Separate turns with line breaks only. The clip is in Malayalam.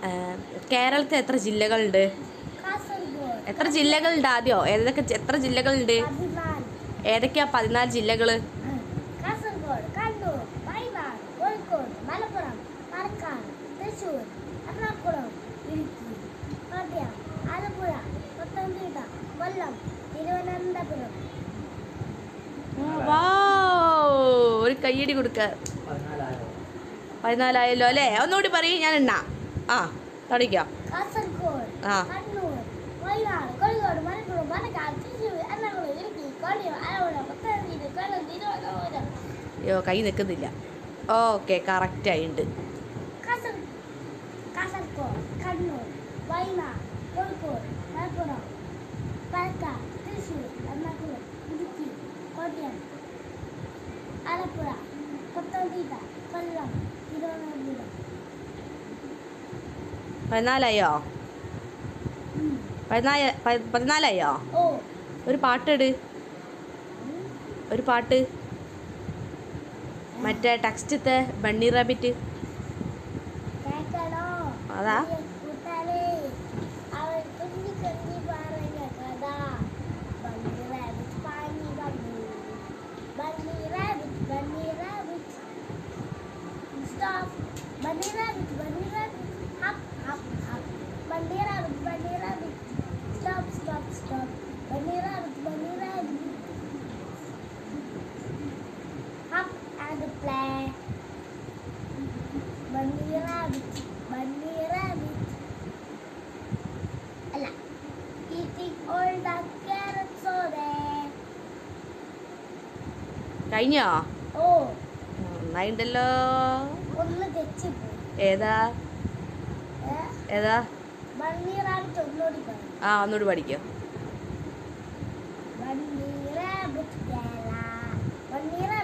ആ, കേരളത്തിൽ എത്ര ജില്ലകളുണ്ട്
കാസർഗോഡ്
എത്ര ജില്ലകളുണ്ട് ആദ്യോ ഏതൊക്കെ ജി- എത്ര ജില്ലകളുണ്ട്
പതിനാല്
ഏതൊക്കെയാ പതിനാല് ജില്ലകൾ
കാസർഗോഡ് കണ്ണൂർ വയനാട് കോഴിക്കോട് മലപ്പുറം പാലക്കാട് തൃശ്ശൂർ എറണാകുളം ഇടുക്കി കോട്ടയം ആലപ്പുഴ പത്തനംതിട്ട കൊല്ലം തിരുവനന്തപുരം
വാ ഒരു കയ്യടി കൊടുക്ക പതിനാലായല്ലോ അല്ലേ ഒന്നുകൂടി പറയും ഞാൻ എണ്ണ ആ തുടങ്ങിക്കോ
കാസർഗോഡ്
ആ.
കണ്ണൂർ വയനാട് കോഴിക്കോട് മലപ്പുറം പാലക്കാട് തൃശ്ശൂർ എറണാകുളം ഇടുക്കി കോട്ടയം ആലപ്പുഴ പത്തനംതിട്ട കൊല്ലം തിരുവനന്തപുരം
അയ്യോ കൈ നിൽക്കുന്നില്ല ഓക്കെ കറക്റ്റ് ആയിട്ടുണ്ട്
കാസർ കാസർഗോഡ് കണ്ണൂർ വയനാട് കോഴിക്കോട് മലപ്പുറം പാലക്കാട് തൃശ്ശൂർ എറണാകുളം ഇടുക്കി കോട്ടയം ആലപ്പുഴ പത്തനംതിട്ട കൊല്ലം തിരുവനന്തപുരം
പതിനാലായോ പതിനാല് പ- പതിനാലായോ
ഓ
ഒരു പാട്ടിട് ഒരു പാട്ട് മറ്റേ ടെക്സ്റ്റത്തെ ബണ്ണി റാബിറ്റ്
കേക്കണോ
അതാ.
പ്രിയ കൂട്ടാളേ, അവൾ കുഞ്ഞി കുഞ്ഞി പറഞ്ഞ കഥ ബണ്ണി റാബിറ്റ് പാഞ്ഞി വന്നു bunny rabbit bunny rabbit stop bunny rabbit bunny rabbit hop hop hop bunny rabbit bunny rabbit stop stop stop bunny rabbit bunny rabbit hop and play bunny rabbit bunny rabbit അല്ല eating all the carrots so there
കഴിഞ്ഞോ
ഓ
നന്നായിണ്ടല്ലോ
ഒന്ന് തെച്ചിപ്പോയി
ഏതാ ഏതാ
ബണ്ണി റാബിറ്റ് ഒന്നുകൂടി പറയും
ആ ഒന്നുകൂടി പഠിക്കോ
ബണ്ണി റാബിറ്റ് കേല ബണ്ണി